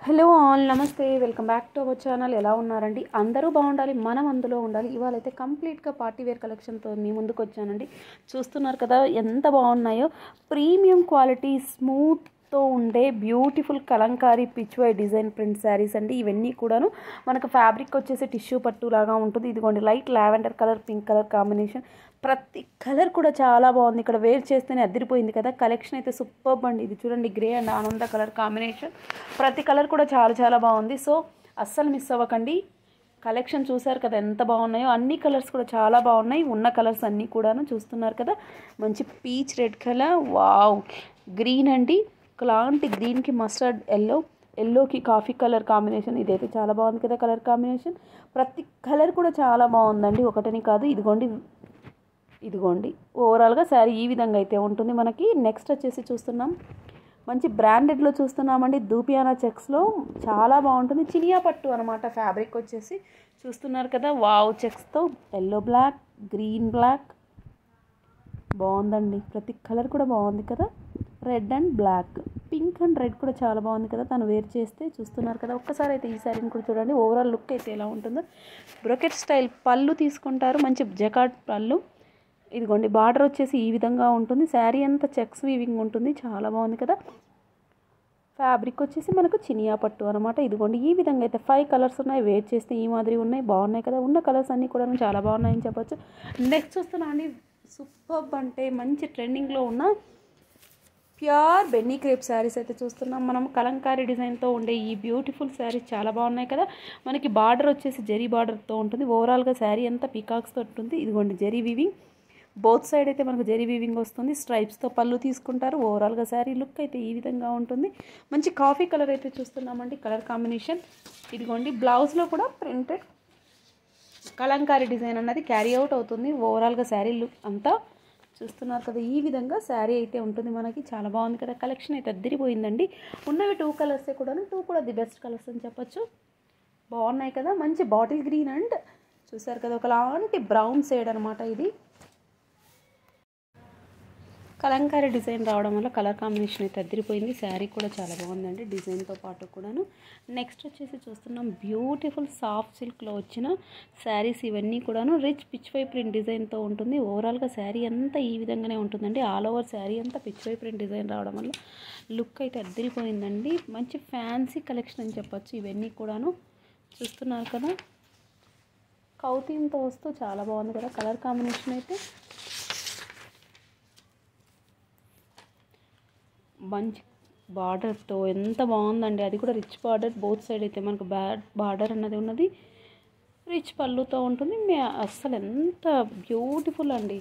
hello all నమస్తే welcome back to our channel ఎలా ఉన్నారండి అందరూ బాగుండాలి మనం అందులో ఉండాలి ఇవాళ అయితే కంప్లీట్గా పార్టీ వేర్ కలెక్షన్తో మీ ముందుకు వచ్చానండి చూస్తున్నారు కదా ఎంత బాగున్నాయో ప్రీమియం క్వాలిటీ స్మూత్తో ఉండే beautiful kalamkari pichwai design print saris అండి ఇవన్నీ కూడాను మనకు ఫ్యాబ్రిక్ వచ్చేసి టిష్యూ పట్టు లాగా ఉంటుంది ఇదిగోండి light lavender colour pink colour combination ప్రతి కలర్ కూడా చాలా బాగుంది ఇక్కడ వేర్ చేస్తేనే అదిరిపోయింది కదా కలెక్షన్ అయితే సూపర్ అండి ఇది చూడండి గ్రే అండ్ ఆనంద కలర్ కాంబినేషన్ ప్రతి కలర్ కూడా చాలా చాలా బాగుంది సో అస్సలు మిస్ అవ్వకండి కలెక్షన్ చూసారు కదా ఎంత బాగున్నాయో అన్ని కలర్స్ కూడా చాలా బాగున్నాయి ఉన్న కలర్స్ అన్నీ కూడాను చూస్తున్నారు కదా మంచి peach red colour wow green అండి ఒకలాంటి గ్రీన్కి మస్టర్డ్ ఎల్లో ఎల్లోకి కాఫీ కలర్ కాంబినేషన్ ఇదైతే చాలా బాగుంది కదా కలర్ కాంబినేషన్ ప్రతి కలర్ కూడా చాలా బాగుందండి ఒకటని కాదు ఇదిగోండి ఇదిగోండి ఓవరాల్గా శారీ ఈ విధంగా అయితే ఉంటుంది మనకి నెక్స్ట్ వచ్చేసి చూస్తున్నాం మంచి బ్రాండెడ్లో చూస్తున్నామండి దూపియానా చెక్స్లో చాలా బాగుంటుంది చినియా పట్టు అనమాట ఫ్యాబ్రిక్ వచ్చేసి చూస్తున్నారు కదా వావ్ చెక్స్తో ఎల్లో బ్లాక్ గ్రీన్ బ్లాక్ బాగుందండి ప్రతి కలర్ కూడా బాగుంది కదా red and black pink and red కూడా చాలా బాగుంది కదా తను వేర్ చేస్తే చూస్తున్నారు కదా ఒక్కసారి అయితే ఈ శారీని కూడా చూడండి ఓవరాల్ లుక్ అయితే ఎలా ఉంటుందో బ్రొకెట్ స్టైల్ పళ్ళు తీసుకుంటారు మంచి జకాట్ పళ్ళు ఇదిగోండి బార్డర్ వచ్చేసి ఈ విధంగా ఉంటుంది శారీ అంతా చెక్స్ వీవింగ్ ఉంటుంది చాలా బాగుంది కదా ఫ్యాబ్రిక్ వచ్చేసి మనకు చినియా పట్టు అనమాట ఇదిగోండి ఈ విధంగా అయితే ఫైవ్ కలర్స్ ఉన్నాయి వేర్ చేస్తే ఈ మాదిరి ఉన్నాయి బాగున్నాయి కదా ఉన్న కలర్స్ అన్నీ కూడా చాలా బాగున్నాయని చెప్పొచ్చు నెక్స్ట్ చూస్తున్నా అండి సూపర్ అంటే మంచి ట్రెండింగ్లో ఉన్న ప్యూర్ బెన్నీ క్రేప్ శారీస్ అయితే చూస్తున్నాం మనం కలంకారీ డిజైన్తో ఉండే ఈ బ్యూటిఫుల్ శారీస్ చాలా బాగున్నాయి కదా మనకి బార్డర్ వచ్చేసి జరీ బార్డర్తో ఉంటుంది ఓవరాల్గా శారీ అంతా పీకాక్స్తో ఉంటుంది ఇదిగోండి జరీ వీవింగ్ బోత్ సైడ్ అయితే మనకు జరీ వీవింగ్ వస్తుంది స్ట్రైప్స్తో పళ్ళు తీసుకుంటారు ఓవరాల్గా శారీ లుక్ అయితే ఈ విధంగా ఉంటుంది మంచి కాఫీ కలర్ అయితే చూస్తున్నామండి కలర్ కాంబినేషన్ ఇదిగోండి బ్లౌజ్లో కూడా ప్రింటెడ్ కలంకారీ డిజైన్ అన్నది క్యారీ అవుట్ అవుతుంది ఓవరాల్గా శారీ లుక్ అంతా చూస్తున్నారు కదా ఈ విధంగా శారీ అయితే ఉంటుంది మనకి చాలా బాగుంది కదా కలెక్షన్ అయితే అద్దరిపోయిందండి ఉన్నవి టూ కలర్సే కూడా టూ కూడా ది బెస్ట్ కలర్స్ అని చెప్పొచ్చు బాగున్నాయి కదా మంచి బాటిల్ గ్రీన్ అండ్ చూసారు కదా ఒకలాంటి బ్రౌన్ షేడ్ అనమాట ఇది కలంకారీ డిజైన్ రావడం వల్ల కలర్ కాంబినేషన్ అయితే అదిరిపోయింది శారీ కూడా చాలా బాగుందండి డిజైన్తో పాటు కూడాను నెక్స్ట్ వచ్చేసి చూస్తున్నాం బ్యూటిఫుల్ సాఫ్ట్ సిల్క్లో వచ్చిన శారీస్ ఇవన్నీ కూడాను రిచ్ పిచ్ వై ప్రింట్ డిజైన్తో ఉంటుంది ఓవరాల్గా శారీ అంతా ఈ విధంగానే ఉంటుందండి ఆల్ ఓవర్ శారీ అంతా పిచ్ వై ప్రింట్ డిజైన్ రావడం వల్ల లుక్ అయితే అద్దరిపోయిందండి మంచి ఫ్యాన్సీ కలెక్షన్ అని చెప్పొచ్చు ఇవన్నీ కూడాను చూస్తున్నారు కదా కౌతీంతో వస్తూ చాలా బాగుంది కదా కలర్ కాంబినేషన్ అయితే మంచి బార్డర్తో ఎంత బాగుందండి అది కూడా రిచ్ బార్డర్ బోత్ సైడ్ అయితే మనకు బ్యాడ్ బార్డర్ అన్నది ఉన్నది రిచ్ పళ్ళుతో ఉంటుంది మే అస్సలు ఎంత బ్యూటిఫుల్ అండి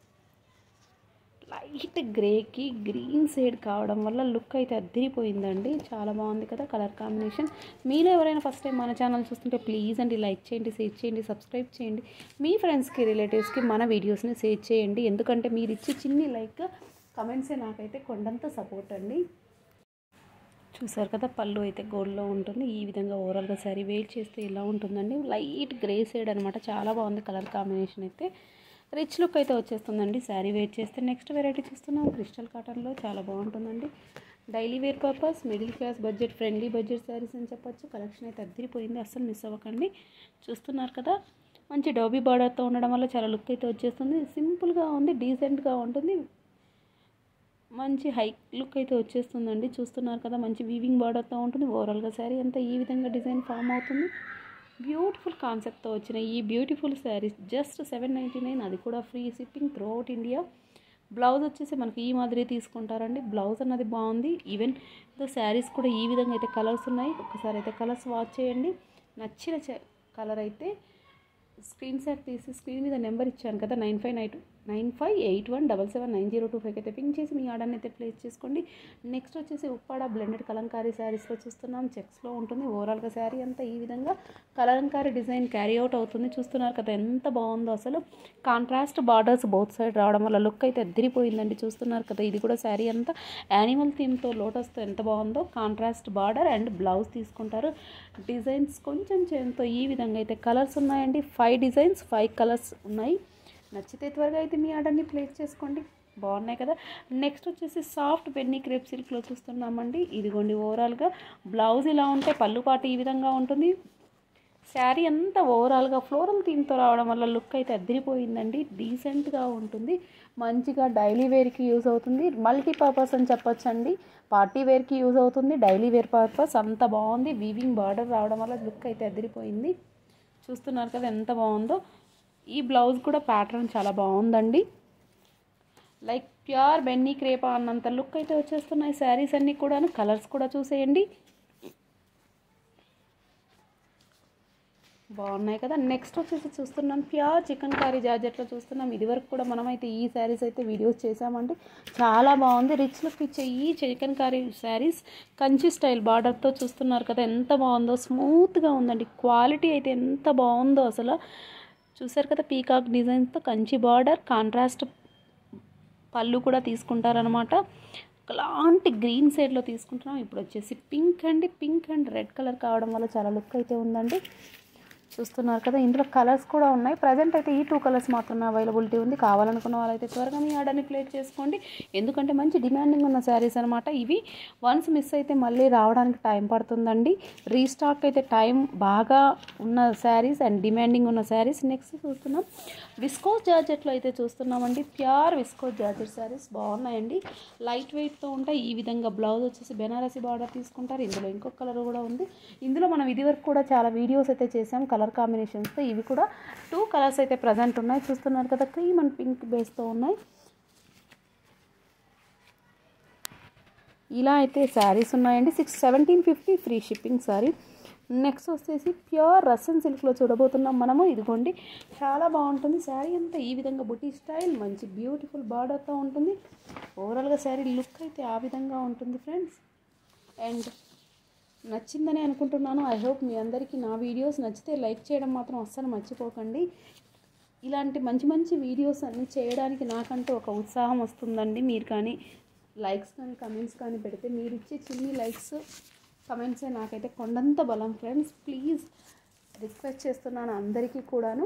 లైట్ గ్రేకి గ్రీన్ షేడ్ కావడం వల్ల లుక్ అయితే అద్దరిపోయిందండి చాలా బాగుంది కదా కలర్ కాంబినేషన్ మీలో ఎవరైనా ఫస్ట్ టైం మన ఛానల్ చూస్తుంటే ప్లీజ్ అండి లైక్ చేయండి షేర్ చేయండి సబ్స్క్రైబ్ చేయండి మీ ఫ్రెండ్స్కి రిలేటివ్స్కి మన వీడియోస్ని షేర్ చేయండి ఎందుకంటే మీరు ఇచ్చే చిన్ని లైక్ కమెంట్సే నాకైతే కొండంత సపోర్ట్ అండి చూసారు కదా పళ్ళు అయితే గోల్డ్లో ఉంటుంది ఈ విధంగా ఓవరాల్గా శారీ వెయిట్ చేస్తే ఇలా ఉంటుందండి లైట్ గ్రే షేడ్ అనమాట చాలా బాగుంది కలర్ కాంబినేషన్ అయితే రిచ్ లుక్ అయితే వచ్చేస్తుందండి శారీ వెయిట్ చేస్తే నెక్స్ట్ వెరైటీ చూస్తున్నాం క్రిస్టల్ కాటన్లో చాలా బాగుంటుందండి daily wear purpose middle class budget friendly budget saris అని చెప్పొచ్చు కలెక్షన్ అయితే అద్దరిపోయింది అస్సలు మిస్ అవ్వకండి చూస్తున్నారు కదా మంచి డోబీ బార్డర్తో ఉండడం వల్ల చాలా లుక్ అయితే వచ్చేస్తుంది సింపుల్గా ఉంది డీసెంట్గా ఉంటుంది మంచి హై లుక్ అయితే వచ్చేస్తుందండి చూస్తున్నారు కదా మంచి వీవింగ్ బార్డర్తో ఉంటుంది ఓవరాల్గా శారీ అంతా ఈ విధంగా డిజైన్ ఫామ్ అవుతుంది బ్యూటిఫుల్ కాన్సెప్ట్తో వచ్చిన ఈ beautiful saris just seven ninety nine అది కూడా free shipping throughout India blouse వచ్చేసి మనకి ఈ మాదిరి తీసుకుంటారండి బ్లౌజ్ అన్నది బాగుంది ఈవెన్ శారీస్ కూడా ఈ విధంగా అయితే కలర్స్ ఉన్నాయి ఒకసారి అయితే కలర్స్ వాచ్ చేయండి నచ్చిన కలర్ అయితే స్క్రీన్ షాట్ తీసి స్క్రీన్ మీద నెంబర్ ఇచ్చాను కదా nine five nine nine five eight one double seven nine zero two five అయితే పింక్ చేసి మీ ఆర్డర్ని అయితే ప్లేస్ చేసుకోండి నెక్స్ట్ వచ్చేసి ఉప్పాడ బ్లెండెడ్ కలంకారీ శారీస్లో చూస్తున్నాం చెక్స్లో ఉంటుంది ఓవరాల్గా శారీ అంతా ఈ విధంగా కలంకారీ డిజైన్ క్యారీ అవుట్ అవుతుంది చూస్తున్నారు కదా ఎంత బాగుందో అసలు కాంట్రాస్ట్ బార్డర్స్ బౌత్ సైడ్ రావడం వల్ల లుక్ అయితే అద్దరిపోయిందండి చూస్తున్నారు కదా ఇది కూడా శారీ అంతా యానిమల్ థీమ్తో లోటస్తో ఎంత బాగుందో కాంట్రాస్ట్ బార్డర్ అండ్ బ్లౌజ్ తీసుకుంటారు డిజైన్స్ కొంచెం చేయంతో ఈ విధంగా అయితే కలర్స్ ఉన్నాయండి ఫైవ్ డిజైన్స్ ఫైవ్ కలర్స్ ఉన్నాయి నచ్చితే త్వరగా అయితే మీ ఆర్డర్ని ప్లేస్ చేసుకోండి బాగున్నాయి కదా నెక్స్ట్ వచ్చేసి సాఫ్ట్ బెన్నీ క్రేప్ సిల్క్లో చూస్తున్నామండి ఇదిగోండి ఓవరాల్గా బ్లౌజ్ ఇలా ఉంటే పళ్ళు పాటు ఈ విధంగా ఉంటుంది శారీ అంతా ఓవరాల్గా ఫ్లోరల్ థీమ్తో రావడం వల్ల లుక్ అయితే అద్దరిపోయిందండి డీసెంట్గా ఉంటుంది మంచిగా డైలీ వేర్కి యూజ్ అవుతుంది మల్టీపర్పస్ అని చెప్పొచ్చండి పార్టీ వేర్కి యూజ్ అవుతుంది డైలీ వేర్ పర్పస్ అంత బాగుంది వీవింగ్ బార్డర్ రావడం వల్ల లుక్ అయితే అదిరిపోయింది చూస్తున్నారు కదా ఎంత బాగుందో ఈ బ్లౌజ్ కూడా ప్యాటర్న్ చాలా బాగుందండి లైక్ ప్యూర్ బెన్నీ క్రేపా అన్నంత లుక్ అయితే వచ్చేస్తున్నాయి శారీస్ అన్నీ కూడాను కలర్స్ కూడా చూసేయండి బాగున్నాయి కదా నెక్స్ట్ వచ్చేసి చూస్తున్నాం ప్యూర్ చికెన్ కర్రీ జార్జెట్లో చూస్తున్నాం ఇదివరకు కూడా మనమైతే ఈ శారీస్ అయితే వీడియోస్ చేసామండి చాలా బాగుంది రిచ్ లుక్ ఇచ్చే ఈ చికెన్ కర్రీ శారీస్ కంచి స్టైల్ బార్డర్తో చూస్తున్నారు కదా ఎంత బాగుందో స్మూత్గా ఉందండి క్వాలిటీ అయితే ఎంత బాగుందో అసలు చూసారు కదా పీకాక్ డిజైన్స్తో కంచి బార్డర్ కాంట్రాస్ట్ పళ్ళు కూడా తీసుకుంటారనమాట అలాంటి గ్రీన్ షేడ్లో తీసుకుంటున్నాం ఇప్పుడు వచ్చేసి పింక్ అండి పింక్ అండ్ రెడ్ కలర్ కావడం వల్ల చాలా లుక్ అయితే ఉందండి చూస్తున్నారు కదా ఇందులో కలర్స్ కూడా ఉన్నాయి ప్రజెంట్ అయితే ఈ టూ కలర్స్ మాత్రమే అవైలబిలిటీ ఉంది కావాలనుకున్న వాళ్ళైతే త్వరగా మీ ఆర్డర్ని ప్లేట్ చేసుకోండి ఎందుకంటే మంచి డిమాండింగ్ ఉన్న శారీస్ అనమాట ఇవి వన్స్ మిస్ అయితే మళ్ళీ రావడానికి టైం పడుతుందండి రీస్టాక్ అయితే టైం బాగా ఉన్న శారీస్ అండ్ డిమాండింగ్ ఉన్న శారీస్ నెక్స్ట్ చూస్తున్నాం విస్కోస్ జార్జెట్లో అయితే చూస్తున్నామండి ప్యూర్ విస్కోస్ జార్జెట్ శారీస్ బాగున్నాయండి లైట్ వెయిట్తో ఉంటాయి ఈ విధంగా బ్లౌజ్ వచ్చేసి బెనారసి బార్డర్ తీసుకుంటారు ఇందులో ఇంకొక కలర్ కూడా ఉంది ఇందులో మనం ఇదివరకు కూడా చాలా వీడియోస్ అయితే చేసాం కలర్ కాంబినేషన్స్తో ఇవి కూడా టూ కలర్స్ అయితే ప్రజెంట్ ఉన్నాయి చూస్తున్నారు కదా క్రీమ్ అండ్ పింక్ బేస్తో ఉన్నాయి ఇలా అయితే శారీస్ ఉన్నాయండి six seventeen fifty free shipping sari next వచ్చేసి ప్యూర్ రసన్ సిల్క్లో చూడబోతున్నాం మనము ఇదిగోండి చాలా బాగుంటుంది శారీ అంతా ఈ విధంగా బుటీ స్టైల్ మంచి బ్యూటిఫుల్ బార్డర్తో ఉంటుంది ఓవరాల్గా శారీ లుక్ అయితే ఆ విధంగా ఉంటుంది ఫ్రెండ్స్ అండ్ నచ్చిందని అనుకుంటున్నాను ఐ హోప్ మీ అందరికీ నా వీడియోస్ నచ్చితే లైక్ చేయడం మాత్రం అస్సలు మర్చిపోకండి ఇలాంటి మంచి మంచి వీడియోస్ అన్ని చేయడానికి నాకంటూ ఒక ఉత్సాహం వస్తుందండి మీరు కానీ లైక్స్ కానీ కమెంట్స్ కానీ పెడితే మీరు ఇచ్చే చిన్ని లైక్స్ కమెంట్సే నాకైతే కొండంత బలం ఫ్రెండ్స్ ప్లీజ్ రిక్వెస్ట్ చేస్తున్నాను అందరికీ కూడాను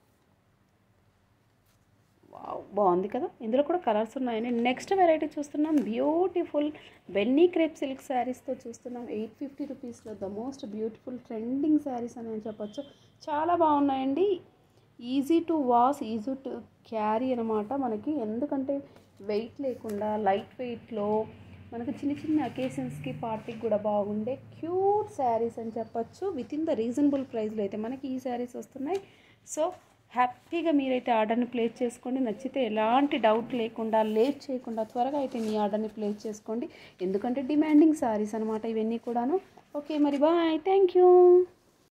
వావ్ బాగుంది కదా ఇందులో కూడా కలర్స్ ఉన్నాయండి నెక్స్ట్ వెరైటీ చూస్తున్నాం బ్యూటిఫుల్ బెన్నీ క్రేప్ సిల్క్ శారీస్తో చూస్తున్నాం ఎయిట్ ఫిఫ్టీ రూపీస్లో the most beautiful trending saris అని నేను చెప్పొచ్చు చాలా బాగున్నాయండి easy to wash easy to carry అనమాట మనకి ఎందుకంటే వెయిట్ లేకుండా లైట్ వెయిట్లో మనకి చిన్న చిన్న అకేషన్స్కి పార్టీకి కూడా బాగుండే క్యూట్ శారీస్ అని చెప్పొచ్చు విత్ ఇన్ ద రీజనబుల్ ప్రైస్లో అయితే మనకి ఈ శారీస్ వస్తున్నాయి సో హ్యాపీగా మీరైతే ఆర్డర్ని ప్లేస్ చేసుకోండి నచ్చితే ఎలాంటి డౌట్ లేకుండా లేట్ చేయకుండా త్వరగా అయితే మీ ఆర్డర్ని ప్లేస్ చేసుకోండి ఎందుకంటే డిమాండింగ్ శారీస్ అనమాట ఇవన్నీ కూడాను ఓకే మరి బాయ్ థ్యాంక్ యూ